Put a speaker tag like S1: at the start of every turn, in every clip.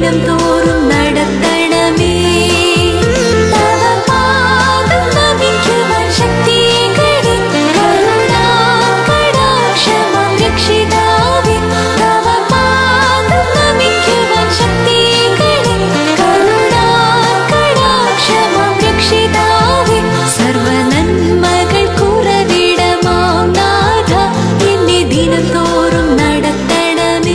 S1: ദിനം തോറും നടത്തണമേ തവ പാദം നമിക്കുവാൻ ശക്തികളെ കരുണാകടാക്ഷമാം രക്ഷിതാവേ തവ പാദം നമിക്കുവാൻ ശക്തികളെ കരുണാകടാക്ഷമാം രക്ഷിതാവേ സർവ നന്മകൾ കുറവിടമാം നാഥ എന്നെ ദിനം തോറും നടത്തണമേ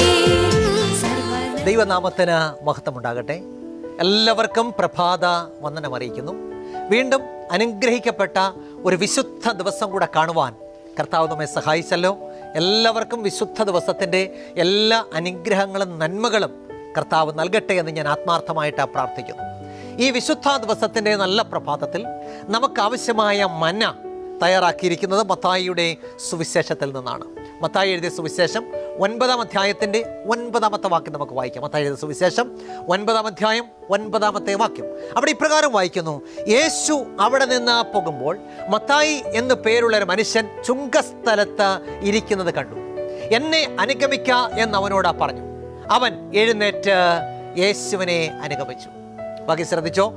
S1: സർവ
S2: ദൈവനാമത്തിന് മഹത്വമുണ്ടാകട്ടെ എല്ലാവർക്കും പ്രഭാത വന്ദനം അറിയിക്കുന്നു വീണ്ടും അനുഗ്രഹിക്കപ്പെട്ട ഒരു വിശുദ്ധ ദിവസം കൂടെ കാണുവാൻ കർത്താവ് നമ്മെ സഹായിച്ചല്ലോ എല്ലാവർക്കും വിശുദ്ധ ദിവസത്തിൻ്റെ എല്ലാ അനുഗ്രഹങ്ങളും നന്മകളും കർത്താവ് നൽകട്ടെ എന്ന് ഞാൻ ആത്മാർത്ഥമായിട്ട് പ്രാർത്ഥിക്കുന്നു ഈ വിശുദ്ധ ദിവസത്തിൻ്റെ നല്ല പ്രഭാതത്തിൽ നമുക്ക് ആവശ്യമായ മന്ന തയ്യാറാക്കിയിരിക്കുന്നത് മത്തായിയുടെ സുവിശേഷത്തിൽ നിന്നാണ് മത്തായി എഴുതിയ സുവിശേഷം ഒൻപതാം അധ്യായത്തിൻ്റെ ഒൻപതാമത്തെ വാക്യം നമുക്ക് വായിക്കാം മത്തായി എഴുതിയ സുവിശേഷം ഒൻപതാം അധ്യായം ഒൻപതാമത്തെ വാക്യം അവിടെ ഇപ്രകാരം വായിക്കുന്നു യേശു അവിടെ നിന്ന് പോകുമ്പോൾ മത്തായി എന്ന് പേരുള്ള ഒരു മനുഷ്യൻ ചുങ്കസ്ഥലത്ത് ഇരിക്കുന്നത് കണ്ടു എന്നെ അനുഗമിക്ക എന്ന് അവനോട് പറഞ്ഞു അവൻ എഴുന്നേറ്റ് യേശുവിനെ അനുഗമിച്ചു ബാക്കി ശ്രദ്ധിച്ചോ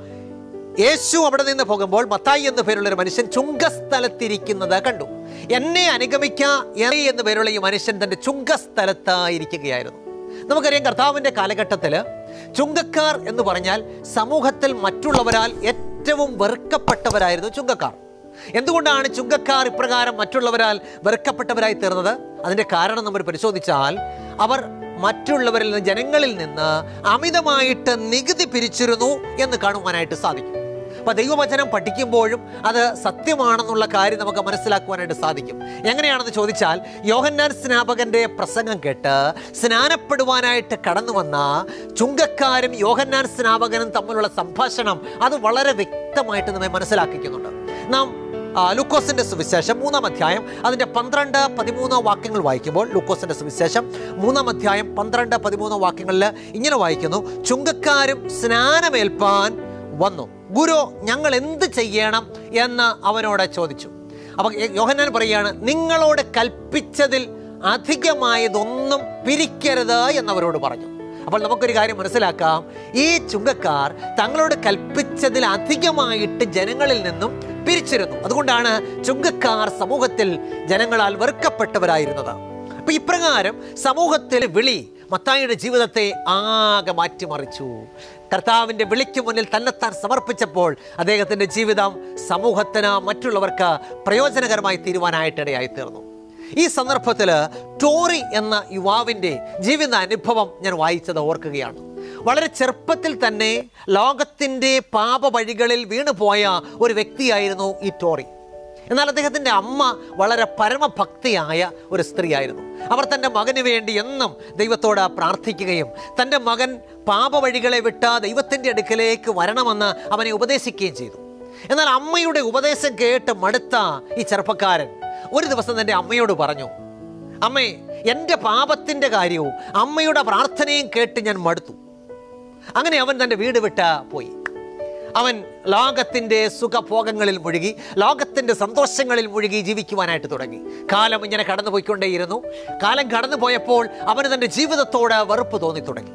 S2: യേശു അവിടെ നിന്ന് പോകുമ്പോൾ മത്തായി എന്ന പേരുള്ള ഒരു മനുഷ്യൻ ചുങ്കസ്ഥലത്തിരിക്കുന്നത് കണ്ടു എന്നെ അനുഗമിക്ക എറി എന്ന പേരുള്ള ഈ മനുഷ്യൻ തന്റെ ചുങ്കസ്ഥലത്ത് ഇരിക്കുകയായിരുന്നു നമുക്കറിയാം കർത്താവിന്റെ കാലഘട്ടത്തിൽ ചുങ്കക്കാർ എന്ന് പറഞ്ഞാൽ സമൂഹത്തിൽ മറ്റുള്ളവരാൽ ഏറ്റവും വെറുക്കപ്പെട്ടവരായിരുന്നു ചുങ്കക്കാർ എന്തുകൊണ്ടാണ് ചുങ്കക്കാർ ഇപ്രകാരം മറ്റുള്ളവരാൽ വെറുക്കപ്പെട്ടവരായി തീർന്നത് അതിന്റെ കാരണം നമ്മൾ പരിശോധിച്ചാൽ അവർ മറ്റുള്ളവരിൽ നിന്ന് ജനങ്ങളിൽ നിന്ന് അമിതമായിട്ട് നികുതി പിരിച്ചിരുന്നു എന്ന് കാണുവാനായിട്ട് സാധിക്കും അപ്പൊ ദൈവവചനം പഠിക്കുമ്പോഴും അത് സത്യമാണെന്നുള്ള കാര്യം നമുക്ക് മനസ്സിലാക്കുവാനായിട്ട് സാധിക്കും എങ്ങനെയാണെന്ന് ചോദിച്ചാൽ യോഹന്നാൻ സ്നാപകന്റെ പ്രസംഗം കേട്ട് സ്നാനപ്പെടുവാനായിട്ട് കടന്നു വന്ന ചുങ്കക്കാരും യോഹന്നാൻ സ്നാപകനും തമ്മിലുള്ള സംഭാഷണം അത് വളരെ വ്യക്തമായിട്ട് നമ്മെ മനസ്സിലാക്കിക്കുന്നുണ്ട് നാം ആ, ലൂക്കോസിന്റെ സുവിശേഷം മൂന്നാം അധ്യായം അതിന്റെ പന്ത്രണ്ട് പതിമൂന്ന് വാക്യങ്ങൾ വായിക്കുമ്പോൾ ലൂക്കോസിന്റെ സുവിശേഷം മൂന്നാം അധ്യായം പന്ത്രണ്ട് പതിമൂന്ന് വാക്യങ്ങളിൽ ഇങ്ങനെ വായിക്കുന്നു ചുങ്കക്കാരും സ്നാനമേൽപ്പാൻ വന്നു ഗുരു ഞങ്ങൾ എന്ത് ചെയ്യണം എന്ന് അവനോട് ചോദിച്ചു അപ്പൊ യോഹന്നാൻ പറയുകയാണ് നിങ്ങളോട് കൽപ്പിച്ചതിൽ അധികമായതൊന്നും പിരിക്കരുത് എന്നവരോട് പറഞ്ഞു അപ്പോൾ നമുക്കൊരു കാര്യം മനസ്സിലാക്കാം ഈ ചുങ്കക്കാർ തങ്ങളോട് കൽപ്പിച്ചതിൽ അധികമായിട്ട് ജനങ്ങളിൽ നിന്നും പിരിച്ചിരുന്നു അതുകൊണ്ടാണ് ചുങ്കക്കാർ സമൂഹത്തിൽ ജനങ്ങളാൽ വെറുക്കപ്പെട്ടവരായിരുന്നത് അപ്പൊ ഇപ്രകാരം സമൂഹത്തിൽ വിളി മത്തായിയുടെ ജീവിതത്തെ ആകെ മാറ്റിമറിച്ചു കർത്താവിന്റെ വിളിക്ക് മുന്നിൽ തന്നെത്താൻ സമർപ്പിച്ചപ്പോൾ അദ്ദേഹത്തിന്റെ ജീവിതം സമൂഹത്തിന് മറ്റുള്ളവർക്ക് പ്രയോജനകരമായി തീരുവാനായിട്ടിടയായി തീർന്നു ഈ സന്ദർഭത്തിൽ ടോറി എന്ന യുവാവിൻ്റെ ജീവിത അനുഭവം ഞാൻ വായിച്ചത് ഓർക്കുകയാണ് വളരെ ചെറുപ്പത്തിൽ തന്നെ ലോകത്തിൻ്റെ പാപ വഴികളിൽ വീണുപോയ ഒരു വ്യക്തിയായിരുന്നു ഈ ടോറി എന്നാൽ അദ്ദേഹത്തിൻ്റെ അമ്മ വളരെ പരമഭക്തിയായ ഒരു സ്ത്രീയായിരുന്നു അവർ തൻ്റെ മകന് വേണ്ടി എന്നും ദൈവത്തോട് പ്രാർത്ഥിക്കുകയും തൻ്റെ മകൻ പാപവഴികളെ വിട്ട് ദൈവത്തിൻ്റെ അടുക്കലേക്ക് വരണമെന്ന് അവനെ ഉപദേശിക്കുകയും ചെയ്തു എന്നാൽ അമ്മയുടെ ഉപദേശം കേട്ട് മടുത്ത ഈ ചെറുപ്പക്കാരൻ ഒരു ദിവസം തൻ്റെ അമ്മയോട് പറഞ്ഞു അമ്മേ എൻ്റെ പാപത്തിൻ്റെ കാര്യവും അമ്മയുടെ പ്രാർത്ഥനയും കേട്ട് ഞാൻ മടുത്തു അങ്ങനെ അവൻ തൻ്റെ വീട് വിട്ട് പോയി അവൻ ലോകത്തിൻ്റെ സുഖഭോഗങ്ങളിൽ മുഴുകി ലോകത്തിൻ്റെ സന്തോഷങ്ങളിൽ മുഴുകി ജീവിക്കുവാനായിട്ട് തുടങ്ങി കാലം ഇങ്ങനെ കടന്നുപോയിക്കൊണ്ടേയിരുന്നു കാലം കടന്നുപോയപ്പോൾ അവന് തൻ്റെ ജീവിതത്തോട് വെറുപ്പ് തോന്നി തുടങ്ങി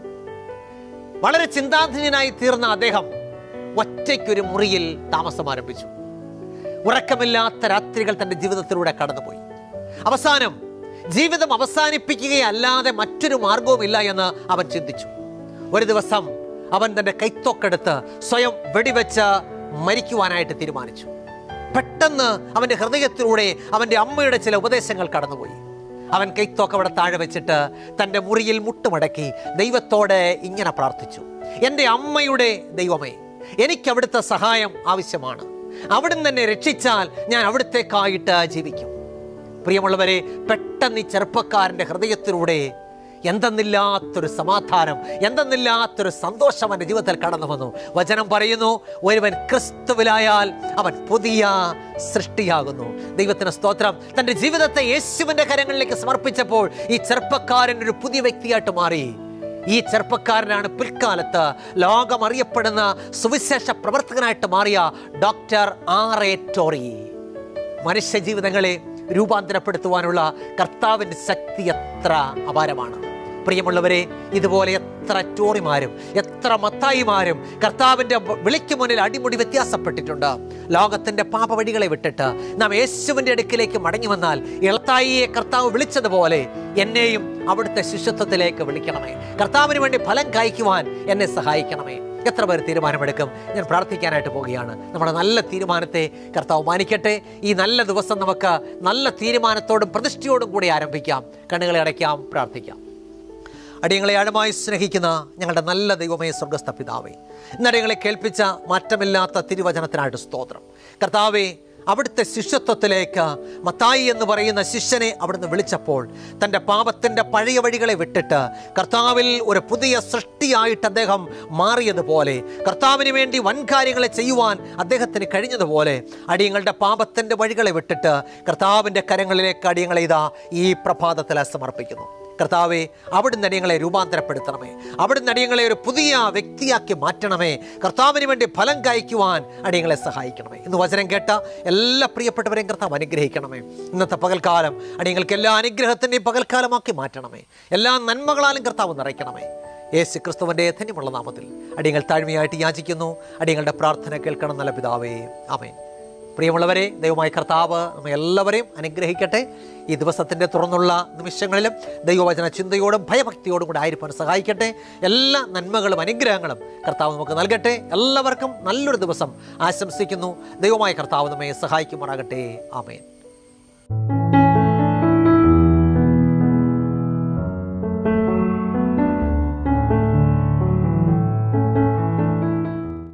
S2: വളരെ ചിന്താധീനനായി തീർന്ന അദ്ദേഹം ഒറ്റയ്ക്കൊരു മുറിയിൽ താമസം ആരംഭിച്ചു ഉറക്കമില്ലാത്ത രാത്രികൾ തൻ്റെ ജീവിതത്തിലൂടെ കടന്നുപോയി അവസാനം ജീവിതം അവസാനിപ്പിക്കുകയല്ലാതെ മറ്റൊരു മാർഗവുമില്ല എന്ന് അവൻ ചിന്തിച്ചു ഒരു ദിവസം അവൻ തൻ്റെ കൈത്തോക്കെടുത്ത് സ്വയം വെടിവെച്ച് മരിക്കുവാനായിട്ട് തീരുമാനിച്ചു പെട്ടെന്ന് അവൻ്റെ ഹൃദയത്തിലൂടെ അവൻ്റെ അമ്മയുടെ ചില ഉപദേശങ്ങൾ കടന്നുപോയി അവൻ കൈത്തോക്ക് അവിടെ താഴെ വെച്ചിട്ട് തൻ്റെ മുറിയിൽ മുട്ടുമടക്കി ദൈവത്തോടെ ഇങ്ങനെ പ്രാർത്ഥിച്ചു എൻ്റെ അമ്മയുടെ ദൈവമേ എനിക്ക് അവിടുത്തെ സഹായം ആവശ്യമാണ് അവിടുന്ന് എന്നെ രക്ഷിച്ചാൽ ഞാൻ അവിടുത്തേക്കായിട്ട് ജീവിക്കും പ്രിയമുള്ളവരെ പെട്ടെന്ന് ഈ ചെറുപ്പക്കാരൻ്റെ ഹൃദയത്തിലൂടെ എന്തെന്നില്ലാത്തൊരു സമാധാനം എന്തെന്നില്ലാത്തൊരു സന്തോഷം അവൻ്റെ ജീവിതത്തിൽ കടന്നു വന്നു വചനം പറയുന്നു ഒരുവൻ ക്രിസ്തുവിലായാൽ അവൻ പുതിയ സൃഷ്ടിയാകുന്നു ദൈവത്തിന് സ്തോത്രം തൻ്റെ ജീവിതത്തെ യേശുവിൻ്റെ കരങ്ങളിലേക്ക് സമർപ്പിച്ചപ്പോൾ ഈ ചെറുപ്പക്കാരൻ ഒരു പുതിയ വ്യക്തിയായിട്ട് മാറി ഈ ചെറുപ്പക്കാരനാണ് പിൽക്കാലത്ത് ലോകം അറിയപ്പെടുന്ന സുവിശേഷ പ്രവർത്തകനായിട്ട് മാറിയ ഡോക്ടർ ആർ എ ടോറി മനുഷ്യ ജീവിതങ്ങളെ രൂപാന്തരപ്പെടുത്തുവാനുള്ള കർത്താവിൻ്റെ ശക്തി എത്ര അപാരമാണ് പ്രിയമുള്ളവരെ ഇതുപോലെ എത്ര ടോറിമാരും എത്ര മത്തായിമാരും കർത്താവിൻ്റെ വിളിക്ക് മുന്നിൽ അടിമുടി വ്യത്യാസപ്പെട്ടിട്ടുണ്ട് ലോകത്തിൻ്റെ പാപവഴികളെ വിട്ടിട്ട് നാം യേശുവിൻ്റെ അടുക്കിലേക്ക് മടങ്ങി വന്നാൽ ഇളത്തായിയെ കർത്താവ് വിളിച്ചതുപോലെ എന്നെയും അവിടുത്തെ ശിഷ്യത്വത്തിലേക്ക് വിളിക്കണമേ കർത്താവിന് വേണ്ടി ഫലം കായ്ക്കുവാൻ എന്നെ സഹായിക്കണമേ എത്ര പേർ തീരുമാനമെടുക്കും ഞാൻ പ്രാർത്ഥിക്കാനായിട്ട് പോവുകയാണ് നമ്മുടെ നല്ല തീരുമാനത്തെ കർത്താവ് മാനിക്കട്ടെ ഈ നല്ല ദിവസം നമുക്ക് നല്ല തീരുമാനത്തോടും പ്രതിഷ്ഠയോടും കൂടി ആരംഭിക്കാം കണ്ണുകളെ അടയ്ക്കാം പ്രാർത്ഥിക്കാം അടിയങ്ങളെ ആഴമായി സ്നേഹിക്കുന്ന ഞങ്ങളുടെ നല്ല ദൈവമേ സ്വർഗസ്ഥ പിതാവേ ഇന്നടിയങ്ങളെ കേൾപ്പിച്ച മാറ്റമില്ലാത്ത തിരുവചനത്തിനായിട്ട് സ്തോത്രം കർത്താവേ അവിടുത്തെ ശിഷ്യത്വത്തിലേക്ക് മത്തായി എന്ന് പറയുന്ന ശിഷ്യനെ അവിടുന്ന് വിളിച്ചപ്പോൾ തൻ്റെ പാപത്തിൻ്റെ പഴയ വഴികളെ വിട്ടിട്ട് കർത്താവിൽ ഒരു പുതിയ സൃഷ്ടിയായിട്ട് അദ്ദേഹം മാറിയതുപോലെ കർത്താവിന് വേണ്ടി വൻകാര്യങ്ങളെ ചെയ്യുവാൻ അദ്ദേഹത്തിന് കഴിഞ്ഞതുപോലെ അടിയങ്ങളുടെ പാപത്തിൻ്റെ വഴികളെ വിട്ടിട്ട് കർത്താവിൻ്റെ കരങ്ങളിലേക്ക് അടിയങ്ങളെ ഇതാ ഈ പ്രഭാതത്തിൽ സമർപ്പിക്കുന്നു കർത്താവെ അവിടുന്ന് അടിയങ്ങളെ രൂപാന്തരപ്പെടുത്തണമേ അവിടുന്ന് അടിയങ്ങളെ ഒരു പുതിയ വ്യക്തിയാക്കി മാറ്റണമേ കർത്താവിന് വേണ്ടി ഫലം കായ്ക്കുവാൻ അടിയങ്ങളെ സഹായിക്കണമേ ഇന്ന് വചനം കേട്ട എല്ലാ പ്രിയപ്പെട്ടവരെയും കർത്താവ് അനുഗ്രഹിക്കണമേ ഇന്നത്തെ പകൽക്കാലം അടിയങ്ങൾക്ക് എല്ലാ അനുഗ്രഹത്തിൻ്റെയും പകൽക്കാലമാക്കി മാറ്റണമേ എല്ലാ നന്മകളാലും കർത്താവ് നിറയ്ക്കണമേ യേശു ക്രിസ്തുവിൻ്റെ ധന്യമുള്ള നാമത്തിൽ അടിയങ്ങൾ താഴ്മയായിട്ട് യാചിക്കുന്നു അടിയങ്ങളുടെ പ്രാർത്ഥന കേൾക്കണം നല്ല പിതാവേ ആമേൻ പ്രിയമുള്ളവരെ ദൈവമായ കർത്താവ് നമ്മെ എല്ലാവരെയും അനുഗ്രഹിക്കട്ടെ ഈ ദിവസത്തിൻ്റെ തുറന്നുള്ള നിമിഷങ്ങളിലും ദൈവവചന ചിന്തയോടും ഭയഭക്തിയോടും കൂടെ ആയിരിക്കാൻ സഹായിക്കട്ടെ എല്ലാ നന്മകളും അനുഗ്രഹങ്ങളും കർത്താവ് നമുക്ക് നൽകട്ടെ എല്ലാവർക്കും നല്ലൊരു ദിവസം ആശംസിക്കുന്നു ദൈവമായ കർത്താവ് നമ്മെ സഹായിക്കുമാറാകട്ടെ ആമേൻ